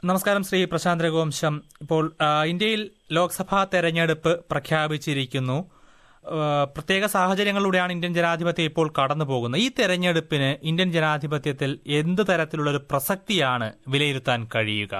നമസ്കാരം ശ്രീ പ്രശാന്ത് രഘുവംശം ഇപ്പോൾ ആ, ഇന്ത്യയിൽ ലോക്സഭാ തെരഞ്ഞെടുപ്പ് പ്രഖ്യാപിച്ചിരിക്കുന്നു ആ, പ്രത്യേക സാഹചര്യങ്ങളിലൂടെയാണ് ഇന്ത്യൻ ജനാധിപത്യം ഇപ്പോൾ കടന്നു പോകുന്നത് ഈ തെരഞ്ഞെടുപ്പിന് ഇന്ത്യൻ ജനാധിപത്യത്തിൽ എന്ത് തരത്തിലുള്ള ഒരു പ്രസക്തിയാണ് വിലയിരുത്താൻ കഴിയുക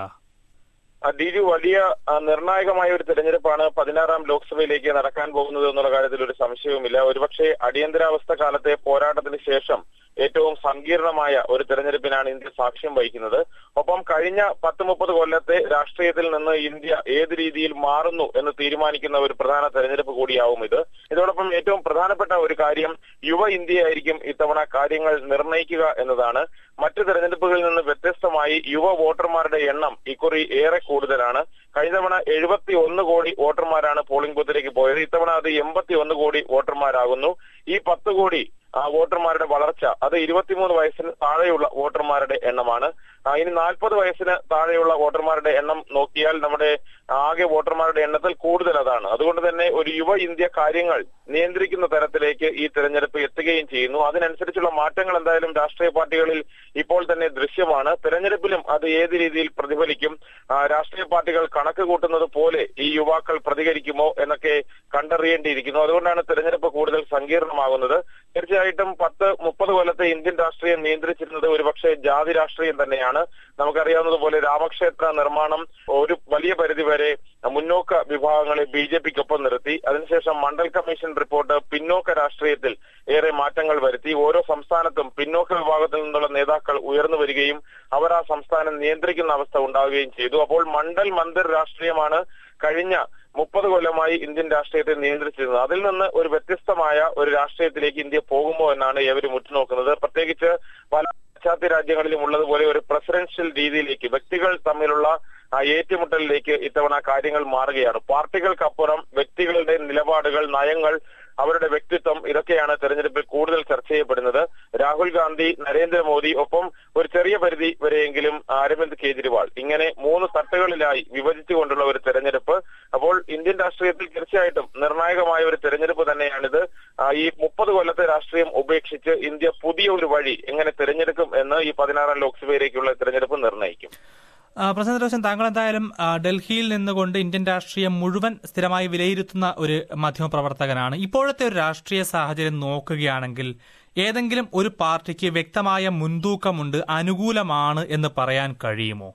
ഡിജു വലിയ ആ, നിർണായകമായ ഒരു തെരഞ്ഞെടുപ്പാണ് പതിനാറാം ലോക്സഭയിലേക്ക് നടക്കാൻ പോകുന്നത് എന്നുള്ള കാര്യത്തിൽ ഒരു സംശയവുമില്ല ഒരുപക്ഷെ അടിയന്തരാവസ്ഥ കാലത്തെ പോരാട്ടത്തിന് ശേഷം ഏറ്റവും സങ്കീർണമായ ഒരു തെരഞ്ഞെടുപ്പിനാണ് ഇന്ത്യ സാക്ഷ്യം വഹിക്കുന്നത് ഒപ്പം കഴിഞ്ഞ പത്ത് മുപ്പത് കൊല്ലത്തെ രാഷ്ട്രീയത്തിൽ നിന്ന് ഇന്ത്യ ഏത് രീതിയിൽ മാറുന്നു എന്ന് തീരുമാനിക്കുന്ന ഒരു പ്രധാന തെരഞ്ഞെടുപ്പ് കൂടിയാവും ഇത് ഇതോടൊപ്പം ഏറ്റവും പ്രധാനപ്പെട്ട ഒരു കാര്യം യുവ ഇന്ത്യയായിരിക്കും ഇത്തവണ കാര്യങ്ങൾ നിർണ്ണയിക്കുക എന്നതാണ് മറ്റ് തെരഞ്ഞെടുപ്പുകളിൽ നിന്ന് വ്യത്യസ്തമായി യുവ വോട്ടർമാരുടെ എണ്ണം ഇക്കുറി ഏറെ കൂടുതലാണ് കഴിഞ്ഞ തവണ എഴുപത്തി ഒന്ന് കോടി വോട്ടർമാരാണ് പോളിംഗ് ബൂത്തിലേക്ക് പോയത് ഇത്തവണ അത് എൺപത്തി ഒന്ന് കോടി വോട്ടർമാരാകുന്നു ഈ പത്ത് കോടി ആ, വോട്ടർമാരുടെ വളർച്ച അത് ഇരുപത്തിമൂന്ന് വയസ്സിന് താഴെയുള്ള വോട്ടർമാരുടെ എണ്ണമാണ് ആ, ഇനി നാൽപ്പത് വയസ്സിന് താഴെയുള്ള വോട്ടർമാരുടെ എണ്ണം നോക്കിയാൽ നമ്മുടെ ആകെ വോട്ടർമാരുടെ എണ്ണത്തിൽ കൂടുതൽ അതാണ് അതുകൊണ്ട് തന്നെ ഒരു യുവ ഇന്ത്യ കാര്യങ്ങൾ നിയന്ത്രിക്കുന്ന തരത്തിലേക്ക് ഈ തെരഞ്ഞെടുപ്പ് എത്തുകയും ചെയ്യുന്നു അതിനനുസരിച്ചുള്ള മാറ്റങ്ങൾ എന്തായാലും രാഷ്ട്രീയ പാർട്ടികളിൽ ഇപ്പോൾ തന്നെ ദൃശ്യമാണ് തെരഞ്ഞെടുപ്പിലും അത് ഏത് രീതിയിൽ പ്രതിഫലിക്കും ആ, രാഷ്ട്രീയ പാർട്ടികൾ കണക്ക് കൂട്ടുന്നത് പോലെ ഈ യുവാക്കൾ പ്രതികരിക്കുമോ എന്നൊക്കെ കണ്ടറിയേണ്ടിയിരിക്കുന്നു അതുകൊണ്ടാണ് തെരഞ്ഞെടുപ്പ് കൂടുതൽ സങ്കീർണമാകുന്നത് തീർച്ചയായിട്ടും പത്ത് മുപ്പത് കൊല്ലത്തെ ഇന്ത്യൻ രാഷ്ട്രീയം നിയന്ത്രിച്ചിരുന്നത് ഒരുപക്ഷെ ജാതി രാഷ്ട്രീയം തന്നെയാണ് നമുക്കറിയാവുന്നതുപോലെ രാമക്ഷേത്ര നിർമ്മാണം ഒരു വലിയ പരിധിവരെ മുന്നോക്ക വിഭാഗങ്ങളെ ബി ജെ പിക്കൊപ്പം നിർത്തി അതിനുശേഷം മണ്ഡൽ കമ്മീഷൻ റിപ്പോർട്ട് പിന്നോക്ക രാഷ്ട്രീയത്തിൽ ഏറെ മാറ്റങ്ങൾ വരുത്തി ഓരോ സംസ്ഥാനത്തും പിന്നോക്ക വിഭാഗത്തിൽ നിന്നുള്ള നേതാക്കൾ ഉയർന്നു വരികയും അവർ ആ സംസ്ഥാനം നിയന്ത്രിക്കുന്ന അവസ്ഥ ഉണ്ടാവുകയും ചെയ്തു അപ്പോൾ മണ്ഡൽ മന്ദിർ രാഷ്ട്രീയമാണ് കഴിഞ്ഞ മുപ്പത് കൊല്ലമായി ഇന്ത്യൻ രാഷ്ട്രീയത്തെ നിയന്ത്രിച്ചിരുന്നത് അതിൽ നിന്ന് ഒരു വ്യത്യസ്തമായ ഒരു രാഷ്ട്രീയത്തിലേക്ക് ഇന്ത്യ പോകുമോ എന്നാണ് ഏവരും ഉറ്റുനോക്കുന്നത് പ്രത്യേകിച്ച് പല പാശ്ചാത്യ രാജ്യങ്ങളിലും ഉള്ളതുപോലെ ഒരു പ്രസിഡൻഷ്യൽ രീതിയിലേക്ക് വ്യക്തികൾ തമ്മിലുള്ള ആ ഏറ്റുമുട്ടലിലേക്ക് ഇത്തവണ കാര്യങ്ങൾ മാറുകയാണ് പാർട്ടികൾക്കപ്പുറം വ്യക്തികളുടെ നിലപാടുകൾ നയങ്ങൾ അവരുടെ വ്യക്തിത്വം ഇതൊക്കെയാണ് തെരഞ്ഞെടുപ്പിൽ കൂടുതൽ ചർച്ച ചെയ്യപ്പെടുന്നത് രാഹുൽ ഗാന്ധി നരേന്ദ്രമോദി ഒപ്പം ഒരു ചെറിയ പരിധി വരെയെങ്കിലും അരവിന്ദ് കെജ്രിവാൾ ഇങ്ങനെ മൂന്ന് തട്ടുകളിലായി വിഭജിച്ചുകൊണ്ടുള്ള ഒരു തെരഞ്ഞെടുപ്പ് അപ്പോൾ ഇന്ത്യൻ രാഷ്ട്രീയത്തിൽ തീർച്ചയായിട്ടും നിർണായകമായ ഒരു തെരഞ്ഞെടുപ്പ് തന്നെയാണിത് ആ, ഈ മുപ്പത് കൊല്ലത്തെ രാഷ്ട്രീയം ഉപേക്ഷിച്ച് ഇന്ത്യ പുതിയ ഒരു വഴി എങ്ങനെ തെരഞ്ഞെടുക്കും എന്ന് ഈ പതിനാറാം ലോക്സഭയിലേക്കുള്ള തെരഞ്ഞെടുപ്പ് നിർണ്ണയിക്കും ആ, പ്രശാന്ത് റോഷൻ താങ്കൾ എന്തായാലും ആ, ഡൽഹിയിൽ നിന്നുകൊണ്ട് ഇന്ത്യൻ രാഷ്ട്രീയം മുഴുവൻ സ്ഥിരമായി വിലയിരുത്തുന്ന ഒരു മാധ്യമപ്രവർത്തകനാണ് ഇപ്പോഴത്തെ ഒരു രാഷ്ട്രീയ സാഹചര്യം നോക്കുകയാണെങ്കിൽ ഏതെങ്കിലും ഒരു പാർട്ടിക്ക് വ്യക്തമായ മുൻതൂക്കമുണ്ട് അനുകൂലമാണ് എന്ന് പറയാൻ കഴിയുമോ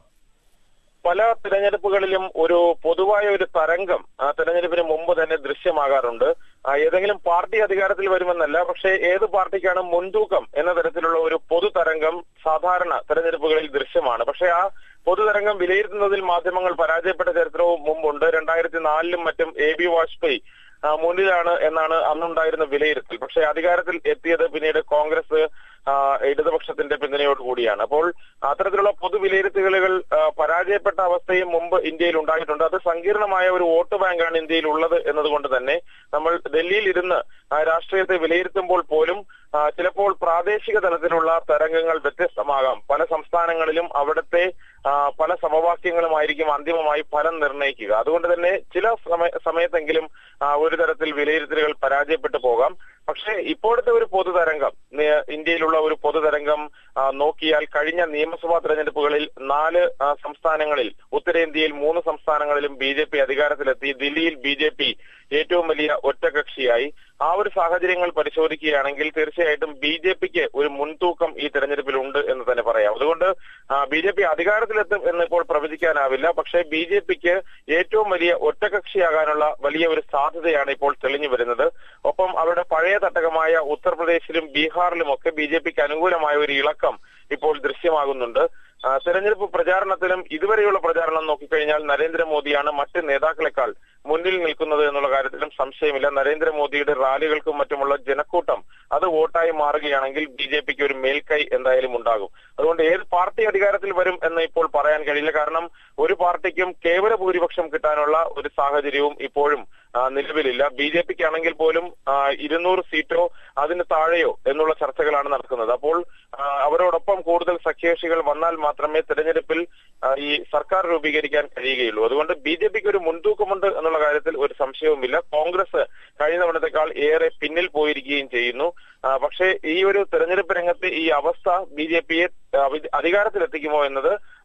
പല തിരഞ്ഞെടുപ്പുകളിലും ഒരു പൊതുവായ ഒരു തരംഗം ആ തെരഞ്ഞെടുപ്പിന് മുമ്പ് തന്നെ ദൃശ്യമാകാറുണ്ട് ആ, ഏതെങ്കിലും പാർട്ടി അധികാരത്തിൽ വരുമെന്നല്ല പക്ഷേ ഏത് പാർട്ടിക്കാണ് മുൻതൂക്കം എന്ന തരത്തിലുള്ള ഒരു പൊതു തരംഗം സാധാരണ തെരഞ്ഞെടുപ്പുകളിൽ ദൃശ്യമാണ് പക്ഷേ ആ പൊതുതരംഗം വിലയിരുത്തുന്നതിൽ മാധ്യമങ്ങൾ പരാജയപ്പെട്ട ചരിത്രവും മുമ്പുണ്ട് രണ്ടായിരത്തി നാലിലും മറ്റും എ ബി വാജ്പേയി ആ, മുന്നിലാണ് എന്നാണ് അന്നുണ്ടായിരുന്ന വിലയിരുത്തൽ പക്ഷേ അധികാരത്തിൽ എത്തിയത് പിന്നീട് കോൺഗ്രസ് ആ, ഇടതുപക്ഷത്തിന്റെ പിന്തുണയോട് കൂടിയാണ് അപ്പോൾ അത്തരത്തിലുള്ള പൊതുവിലയിരുത്തലുകൾ ആ, പരാജയപ്പെട്ട അവസ്ഥയും മുമ്പ് ഇന്ത്യയിൽ ഉണ്ടായിട്ടുണ്ട് അത് സങ്കീർണമായ ഒരു വോട്ട് ബാങ്കാണ് ഇന്ത്യയിൽ ഉള്ളത് എന്നതുകൊണ്ട് തന്നെ നമ്മൾ ഡൽഹിയിൽ ഇരുന്ന് ആ, രാഷ്ട്രീയത്തെ വിലയിരുത്തുമ്പോൾ പോലും ആ, ചിലപ്പോൾ പ്രാദേശിക തലത്തിലുള്ള തരംഗങ്ങൾ വ്യത്യസ്തമാകാം പല സംസ്ഥാനങ്ങളിലും അവിടുത്തെ ആ, പല സമവാക്യങ്ങളുമായിരിക്കും അന്തിമമായി ഫലം നിർണ്ണയിക്കുക അതുകൊണ്ട് തന്നെ ചില സമയ സമയത്തെങ്കിലും ആ, ഒരു തരത്തിൽ വിലയിരുത്തലുകൾ പരാജയപ്പെട്ടു പോകാം പക്ഷേ ഇപ്പോഴത്തെ ഒരു പൊതുതരംഗം നി- ഇന്ത്യയിലുള്ള ഒരു പൊതുതരംഗം ആ, നോക്കിയാൽ കഴിഞ്ഞ നിയമസഭാ തെരഞ്ഞെടുപ്പുകളിൽ നാല് ആ, സംസ്ഥാനങ്ങളിൽ ഉത്തരേന്ത്യയിൽ മൂന്ന് സംസ്ഥാനങ്ങളിലും ബി ജെ പി അധികാരത്തിലെത്തി ദില്ലിയിൽ ബി ജെ പി ഏറ്റവും വലിയ ഒറ്റകക്ഷിയായി ആ ഒരു സാഹചര്യങ്ങൾ പരിശോധിക്കുകയാണെങ്കിൽ തീർച്ചയായിട്ടും ബി ജെ പിക്ക് ഒരു മുൻതൂക്കം ഈ തെരഞ്ഞെടുപ്പിൽ ഉണ്ട് എന്ന് തന്നെ പറയാം അതുകൊണ്ട് ബി ജെ പി അധികാരത്തിലെത്തും എന്ന് ഇപ്പോൾ പ്രവചിക്കാനാവില്ല പക്ഷേ ബി ജെ പിക്ക് ഏറ്റവും വലിയ ഒറ്റകക്ഷിയാകാനുള്ള വലിയ ഒരു സാധ്യതയാണ് ഇപ്പോൾ തെളിഞ്ഞു വരുന്നത് ഒപ്പം അവരുടെ പഴയ തട്ടകമായ ഉത്തർപ്രദേശിലും ബീഹാറിലും ഒക്കെ ബി ജെ പിക്ക് അനുകൂലമായ ഒരു ഇളക്കം ഇപ്പോൾ ദൃശ്യമാകുന്നുണ്ട് ആ, തെരഞ്ഞെടുപ്പ് പ്രചാരണത്തിലും ഇതുവരെയുള്ള പ്രചാരണം നോക്കിക്കഴിഞ്ഞാൽ നരേന്ദ്രമോദിയാണ് മറ്റ് നേതാക്കളെക്കാൾ മുന്നിൽ നിൽക്കുന്നത് എന്നുള്ള കാര്യത്തിലും സംശയമില്ല നരേന്ദ്രമോദിയുടെ റാലികൾക്കും മറ്റുമുള്ള ജനക്കൂട്ടം അത് വോട്ടായി മാറുകയാണെങ്കിൽ ബി ജെ പിക്ക് ഒരു മേൽക്കൈ എന്തായാലും ഉണ്ടാകും അതുകൊണ്ട് ഏത് പാർട്ടി അധികാരത്തിൽ വരും എന്ന് ഇപ്പോൾ പറയാൻ കഴിയില്ല കാരണം ഒരു പാർട്ടിക്കും കേവല ഭൂരിപക്ഷം കിട്ടാനുള്ള ഒരു സാഹചര്യവും ഇപ്പോഴും ആ, നിലവിലില്ല ബി ജെ പിക്ക് ആണെങ്കിൽ പോലും ആ, ഇരുന്നൂറ് സീറ്റോ അതിന് താഴെയോ എന്നുള്ള ചർച്ചകളാണ് നടക്കുന്നത് അപ്പോൾ ആ, അവരോടൊപ്പം കൂടുതൽ സഖ്യകക്ഷികൾ വന്നാൽ മാത്രമേ തെരഞ്ഞെടുപ്പിൽ ആ, ഈ സർക്കാർ രൂപീകരിക്കാൻ കഴിയുകയുള്ളൂ അതുകൊണ്ട് ബി ജെ പിക്ക് ഒരു മുൻതൂക്കമുണ്ട് എന്നുള്ള കാര്യത്തിൽ ഒരു സംശയവുമില്ല കോൺഗ്രസ് കഴിഞ്ഞ തവണത്തെക്കാൾ ഏറെ പിന്നിൽ പോയിരിക്കുകയും ചെയ്യുന്നു ആ, പക്ഷേ ഈ ഒരു തെരഞ്ഞെടുപ്പ് രംഗത്തെ ഈ അവസ്ഥ ബി ജെ പിയെ അധികാരത്തിലെത്തിക്കുമോ എന്നത്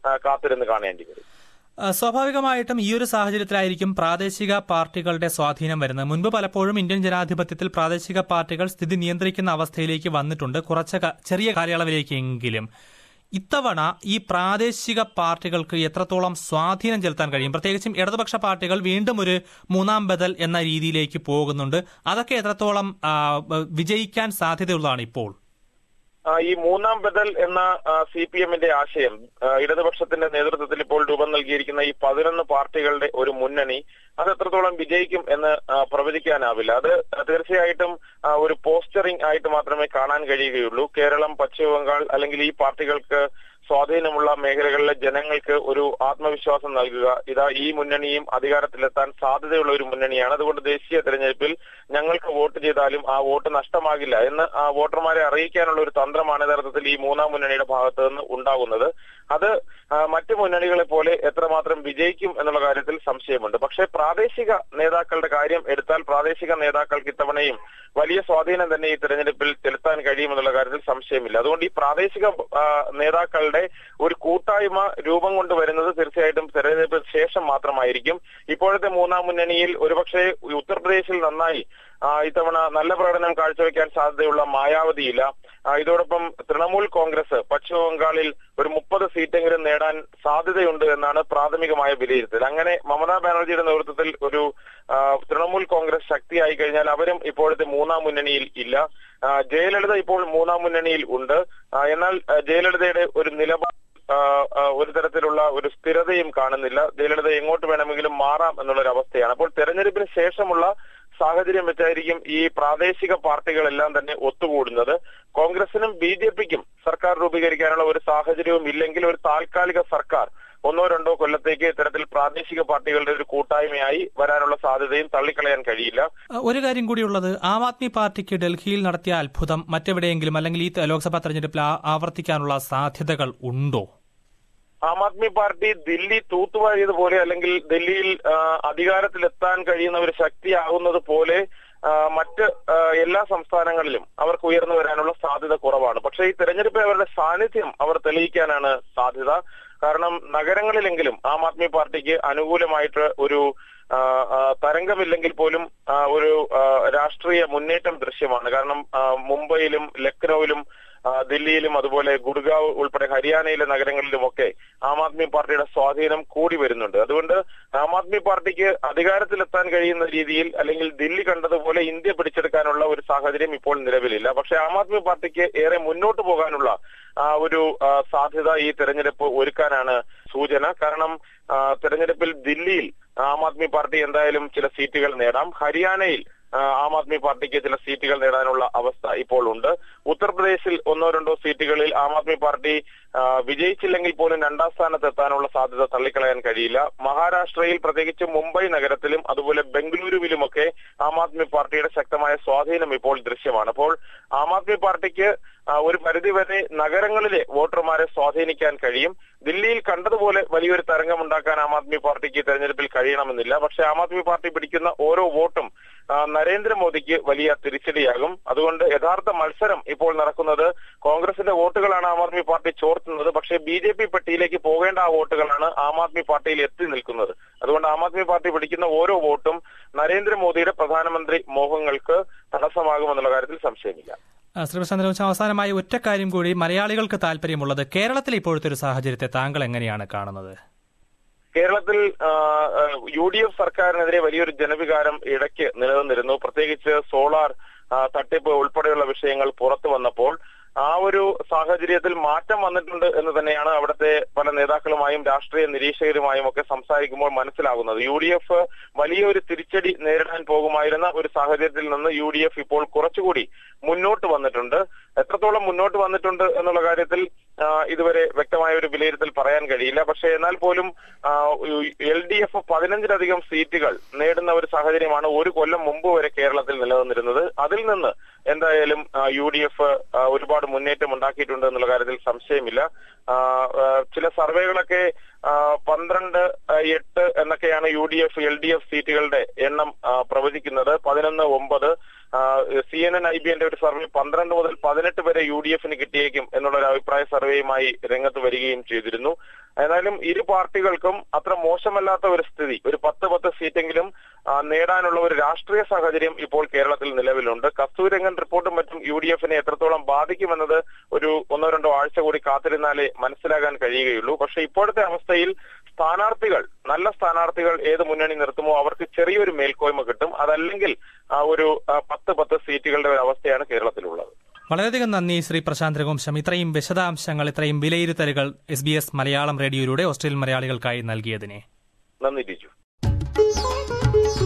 ആ, കാത്തിരുന്ന് കാണേണ്ടി വരും ആ, സ്വാഭാവികമായിട്ടും ഈ ഒരു സാഹചര്യത്തിലായിരിക്കും പ്രാദേശിക പാർട്ടികളുടെ സ്വാധീനം വരുന്നത് മുൻപ് പലപ്പോഴും ഇന്ത്യൻ ജനാധിപത്യത്തിൽ പ്രാദേശിക പാർട്ടികൾ സ്ഥിതി നിയന്ത്രിക്കുന്ന അവസ്ഥയിലേക്ക് വന്നിട്ടുണ്ട് കുറച്ച ക- ചെറിയ കാലയളവിലേക്കെങ്കിലും ഇത്തവണ ഈ പ്രാദേശിക പാർട്ടികൾക്ക് എത്രത്തോളം സ്വാധീനം ചെലുത്താൻ കഴിയും പ്രത്യേകിച്ചും ഇടതുപക്ഷ പാർട്ടികൾ വീണ്ടും ഒരു മൂന്നാം ബദൽ എന്ന രീതിയിലേക്ക് പോകുന്നുണ്ട് അതൊക്കെ എത്രത്തോളം ആ, വിജയിക്കാൻ സാധ്യതയുള്ളതാണ് ഇപ്പോൾ ആ, ഈ മൂന്നാം ബദൽ എന്ന സി പി എമ്മിന്റെ ആശയം ആ, ഇടതുപക്ഷത്തിന്റെ നേതൃത്വത്തിൽ ഇപ്പോൾ രൂപം നൽകിയിരിക്കുന്ന ഈ പതിനൊന്ന് പാർട്ടികളുടെ ഒരു മുന്നണി അത് എത്രത്തോളം വിജയിക്കും എന്ന് ആ, പ്രവചിക്കാനാവില്ല അത് തീർച്ചയായിട്ടും ആ, ഒരു പോസ്റ്ററിംഗ് ആയിട്ട് മാത്രമേ കാണാൻ കഴിയുകയുള്ളൂ കേരളം പശ്ചിമ ബംഗാൾ അല്ലെങ്കിൽ ഈ പാർട്ടികൾക്ക് സ്വാധീനമുള്ള മേഖലകളിലെ ജനങ്ങൾക്ക് ഒരു ആത്മവിശ്വാസം നൽകുക ഇതാ ഈ മുന്നണിയും അധികാരത്തിലെത്താൻ സാധ്യതയുള്ള ഒരു മുന്നണിയാണ് അതുകൊണ്ട് ദേശീയ തെരഞ്ഞെടുപ്പിൽ ഞങ്ങൾക്ക് വോട്ട് ചെയ്താലും ആ വോട്ട് നഷ്ടമാകില്ല എന്ന് ആ വോട്ടർമാരെ അറിയിക്കാനുള്ള ഒരു തന്ത്രമാണ് യഥാർത്ഥത്തിൽ ഈ മൂന്നാം മുന്നണിയുടെ ഭാഗത്ത് നിന്ന് ഉണ്ടാകുന്നത് അത് ആ, മറ്റു മുന്നണികളെ പോലെ എത്രമാത്രം വിജയിക്കും എന്നുള്ള കാര്യത്തിൽ സംശയമുണ്ട് പക്ഷേ പ്രാദേശിക നേതാക്കളുടെ കാര്യം എടുത്താൽ പ്രാദേശിക നേതാക്കൾക്ക് ഇത്തവണയും വലിയ സ്വാധീനം തന്നെ ഈ തെരഞ്ഞെടുപ്പിൽ ചെലുത്താൻ കഴിയുമെന്നുള്ള കാര്യത്തിൽ സംശയമില്ല അതുകൊണ്ട് ഈ പ്രാദേശിക ആ, നേതാക്കളുടെ ഒരു കൂട്ടായ്മ രൂപം കൊണ്ടുവരുന്നത് തീർച്ചയായിട്ടും തെരഞ്ഞെടുപ്പിന് ശേഷം മാത്രമായിരിക്കും ഇപ്പോഴത്തെ മൂന്നാം മുന്നണിയിൽ ഒരുപക്ഷെ ഉത്തർപ്രദേശിൽ നന്നായി ആ, ഇത്തവണ നല്ല പ്രകടനം കാഴ്ചവെക്കാൻ സാധ്യതയുള്ള മായാവതിയില്ല ആ, ഇതോടൊപ്പം തൃണമൂൽ കോൺഗ്രസ് പശ്ചിമ ബംഗാളിൽ ഒരു മുപ്പത് സീറ്റെങ്കിലും നേടാൻ സാധ്യതയുണ്ട് എന്നാണ് പ്രാഥമികമായ വിലയിരുത്തൽ അങ്ങനെ മമതാ ബാനർജിയുടെ നേതൃത്വത്തിൽ ഒരു ആ, തൃണമൂൽ കോൺഗ്രസ് ശക്തിയായി കഴിഞ്ഞാൽ അവരും ഇപ്പോഴത്തെ മൂന്നാം മുന്നണിയിൽ ഇല്ല ആ, ജയലളിത ഇപ്പോൾ മൂന്നാം മുന്നണിയിൽ ഉണ്ട് ആ, എന്നാൽ ആ, ജയലളിതയുടെ ഒരു നിലപാട് ആ, ആ, ഒരു തരത്തിലുള്ള ഒരു സ്ഥിരതയും കാണുന്നില്ല ജയലളിത എങ്ങോട്ട് വേണമെങ്കിലും മാറാം എന്നുള്ള ഒരു അവസ്ഥയാണ് അപ്പോൾ തെരഞ്ഞെടുപ്പിന് ശേഷമുള്ള സാഹചര്യം വെച്ചായിരിക്കും ഈ പ്രാദേശിക പാർട്ടികളെല്ലാം തന്നെ ഒത്തുകൂടുന്നത് കോൺഗ്രസിനും ബി ജെ പിക്കും സർക്കാർ രൂപീകരിക്കാനുള്ള ഒരു സാഹചര്യവും ഇല്ലെങ്കിൽ ഒരു താൽക്കാലിക സർക്കാർ ഒന്നോ രണ്ടോ കൊല്ലത്തേക്ക് ഇത്തരത്തിൽ പ്രാദേശിക പാർട്ടികളുടെ ഒരു കൂട്ടായ്മയായി വരാനുള്ള സാധ്യതയും തള്ളിക്കളയാൻ കഴിയില്ല അഹ് ഒരു കാര്യം കൂടിയുള്ളത് ആം ആദ്മി പാർട്ടിക്ക് ഡൽഹിയിൽ നടത്തിയ അത്ഭുതം മറ്റെവിടെയെങ്കിലും അല്ലെങ്കിൽ ഈ ത- ലോക്സഭാ തെരഞ്ഞെടുപ്പിൽ ആ- ആവർത്തിക്കാനുള്ള സാധ്യതകൾ ഉണ്ടോ ആം ആദ്മി പാർട്ടി ദില്ലി തൂത്തുവാരിയതുപോലെ അല്ലെങ്കിൽ ഡൽഹിയിൽ ആ, അധികാരത്തിലെത്താൻ കഴിയുന്ന ഒരു ശക്തിയാകുന്നത് പോലെ ആ, മറ്റ് ആ, എല്ലാ സംസ്ഥാനങ്ങളിലും അവർക്ക് ഉയർന്നു വരാനുള്ള സാധ്യത കുറവാണ് പക്ഷേ ഈ തെരഞ്ഞെടുപ്പിൽ അവരുടെ സാന്നിധ്യം അവർ തെളിയിക്കാനാണ് സാധ്യത കാരണം നഗരങ്ങളിലെങ്കിലും ആം ആദ്മി പാർട്ടിക്ക് അനുകൂലമായിട്ട് ഒരു ആ, ആ, തരംഗമില്ലെങ്കിൽ പോലും ആ, ഒരു ആ, രാഷ്ട്രീയ മുന്നേറ്റം ദൃശ്യമാണ് കാരണം ആ, മുംബൈയിലും ലക്നൌവിലും ആ, ദില്ലിയിലും അതുപോലെ ഗുഡ്ഗാവ് ഉൾപ്പെടെ ഹരിയാനയിലെ നഗരങ്ങളിലുമൊക്കെ ആം ആദ്മി പാർട്ടിയുടെ സ്വാധീനം കൂടി വരുന്നുണ്ട് അതുകൊണ്ട് ആം ആദ്മി പാർട്ടിക്ക് അധികാരത്തിലെത്താൻ കഴിയുന്ന രീതിയിൽ അല്ലെങ്കിൽ ദില്ലി കണ്ടതുപോലെ ഇന്ത്യ പിടിച്ചെടുക്കാനുള്ള ഒരു സാഹചര്യം ഇപ്പോൾ നിലവിലില്ല പക്ഷേ ആം ആദ്മി പാർട്ടിക്ക് ഏറെ മുന്നോട്ട് പോകാനുള്ള ആ ഒരു ആ, സാധ്യത ഈ തെരഞ്ഞെടുപ്പ് ഒരുക്കാനാണ് സൂചന കാരണം ആ, തെരഞ്ഞെടുപ്പിൽ ദില്ലിയിൽ ആം ആദ്മി പാർട്ടി എന്തായാലും ചില സീറ്റുകൾ നേടാം ഹരിയാനയിൽ ആ, ആം ആദ്മി പാർട്ടിക്ക് ചില സീറ്റുകൾ നേടാനുള്ള അവസ്ഥ ഇപ്പോൾ ഉണ്ട് ഉത്തർപ്രദേശിൽ ഒന്നോ രണ്ടോ സീറ്റുകളിൽ ആം ആദ്മി പാർട്ടി ആ, വിജയിച്ചില്ലെങ്കിൽ പോലും രണ്ടാം സ്ഥാനത്ത് എത്താനുള്ള സാധ്യത തള്ളിക്കളയാൻ കഴിയില്ല മഹാരാഷ്ട്രയിൽ പ്രത്യേകിച്ച് മുംബൈ നഗരത്തിലും അതുപോലെ ബംഗളൂരുവിലുമൊക്കെ ആം ആദ്മി പാർട്ടിയുടെ ശക്തമായ സ്വാധീനം ഇപ്പോൾ ദൃശ്യമാണ് അപ്പോൾ ആം ആദ്മി പാർട്ടിക്ക് ആ, ഒരു പരിധിവരെ നഗരങ്ങളിലെ വോട്ടർമാരെ സ്വാധീനിക്കാൻ കഴിയും ദില്ലിയിൽ കണ്ടതുപോലെ വലിയൊരു തരംഗമുണ്ടാക്കാൻ ആം ആദ്മി പാർട്ടിക്ക് തെരഞ്ഞെടുപ്പിൽ കഴിയണമെന്നില്ല പക്ഷേ ആം ആദ്മി പാർട്ടി പിടിക്കുന്ന ഓരോ വോട്ടും ആ, നരേന്ദ്രമോദിക്ക് വലിയ തിരിച്ചടിയാകും അതുകൊണ്ട് യഥാർത്ഥ മത്സരം ഇപ്പോൾ നടക്കുന്നത് കോൺഗ്രസിന്റെ വോട്ടുകളാണ് ആം ആദ്മി പാർട്ടി ചോർത്തുന്നത് പക്ഷേ ബി ജെ പി പെട്ടിയിലേക്ക് പോകേണ്ട ആ വോട്ടുകളാണ് ആം ആദ്മി പാർട്ടിയിൽ എത്തി നിൽക്കുന്നത് അതുകൊണ്ട് ആം ആദ്മി പാർട്ടി പിടിക്കുന്ന ഓരോ വോട്ടും നരേന്ദ്രമോദിയുടെ പ്രധാനമന്ത്രി മോഹങ്ങൾക്ക് തടസ്സമാകുമെന്നുള്ള കാര്യത്തിൽ സംശയമില്ല ആ, ശ്രീ പ്രശാന്ത് ലോചൻ, അവസാനമായി ഒറ്റ കാര്യം കൂടി മലയാളികൾക്ക് താല്പര്യമുള്ളത് കേരളത്തിലെ ഇപ്പോഴത്തെ ഒരു സാഹചര്യത്തെ താങ്കൾ എങ്ങനെയാണ് കാണുന്നത് കേരളത്തിൽ ആ, ആ, യു ഡി എഫ് സർക്കാരിനെതിരെ വലിയൊരു ജനവികാരം ഇടയ്ക്ക് നിലനിന്നിരുന്നു പ്രത്യേകിച്ച് സോളാർ ആ, തട്ടിപ്പ് ഉൾപ്പെടെയുള്ള വിഷയങ്ങൾ പുറത്തു വന്നപ്പോൾ ആ ഒരു സാഹചര്യത്തിൽ മാറ്റം വന്നിട്ടുണ്ട് എന്ന് തന്നെയാണ് അവിടുത്തെ പല നേതാക്കളുമായും രാഷ്ട്രീയ നിരീക്ഷകരുമായും ഒക്കെ സംസാരിക്കുമ്പോൾ മനസ്സിലാകുന്നത് യു ഡി എഫ് വലിയൊരു തിരിച്ചടി നേരിടാൻ പോകുമായിരുന്ന ഒരു സാഹചര്യത്തിൽ നിന്ന് യു ഡി എഫ് ഇപ്പോൾ കുറച്ചുകൂടി മുന്നോട്ട് വന്നിട്ടുണ്ട് എത്രത്തോളം മുന്നോട്ട് വന്നിട്ടുണ്ട് എന്നുള്ള കാര്യത്തിൽ ആ, ഇതുവരെ വ്യക്തമായ ഒരു വിലയിരുത്തൽ പറയാൻ കഴിയില്ല പക്ഷേ എന്നാൽ പോലും എൽ ഡി എഫ് പതിനഞ്ചിലധികം സീറ്റുകൾ നേടുന്ന ഒരു സാഹചര്യമാണ് ഒരു കൊല്ലം മുമ്പ് വരെ കേരളത്തിൽ നിലനിന്നിരുന്നത് അതിൽ നിന്ന് എന്തായാലും യു ഡി എഫ് ഒരുപാട് മുന്നേറ്റം ഉണ്ടാക്കിയിട്ടുണ്ട് എന്നുള്ള കാര്യത്തിൽ സംശയമില്ല ആ, ആ, ചില സർവേകളൊക്കെ ആ, പന്ത്രണ്ട് ആ, എട്ട് എന്നൊക്കെയാണ് U D F L D F സീറ്റുകളുടെ എണ്ണം ആ, പ്രവചിക്കുന്നത് പതിനൊന്ന് ഒമ്പത് C N N I B N ഒരു സർവേ പന്ത്രണ്ട് മുതൽ പതിനെട്ട് വരെ യു ഡി എഫിന് കിട്ടിയേക്കും എന്നുള്ള ഒരു അഭിപ്രായ സർവേയുമായി രംഗത്ത് വരികയും ചെയ്തിരുന്നു ഏതായാലും ഇരു പാർട്ടികൾക്കും അത്ര മോശമല്ലാത്ത ഒരു സ്ഥിതി ഒരു പത്ത് പത്ത് സീറ്റെങ്കിലും ആ, നേടാനുള്ള ഒരു രാഷ്ട്രീയ സാഹചര്യം ഇപ്പോൾ കേരളത്തിൽ നിലവിലുണ്ട് കസ്തൂരംഗൻ റിപ്പോർട്ടും മറ്റും യു ഡി എഫിനെ എത്രത്തോളം ബാധിക്കുമെന്നത് ഒരു ഒന്നോ രണ്ടോ ആഴ്ച കൂടി കാത്തിരുന്നാലേ മനസ്സിലാകാൻ കഴിയുകയുള്ളൂ പക്ഷെ ഇപ്പോഴത്തെ അവസ്ഥയിൽ സ്ഥാനാർത്ഥികൾ നല്ല സ്ഥാനാർത്ഥികൾ ഏത് മുന്നണി നിർത്തുമോ അവർക്ക് ചെറിയൊരു മേൽക്കോയ്മ കിട്ടും അതല്ലെങ്കിൽ ആ, ഒരു ആ, പത്ത് പത്ത് സീറ്റുകളുടെ ഒരു അവസ്ഥയാണ് കേരളത്തിലുള്ളത് വളരെയധികം നന്ദി ശ്രീ പ്രശാന്ത് രഘുവംശം ഇത്രയും വിശദാംശങ്ങൾ ഇത്രയും വിലയിരുത്തലുകൾ എസ് ബി എസ് മലയാളം റേഡിയോയിലൂടെ ഓസ്ട്രേലിയൻ മലയാളികൾക്കായി നൽകിയതിനെ നന്ദി ടിജു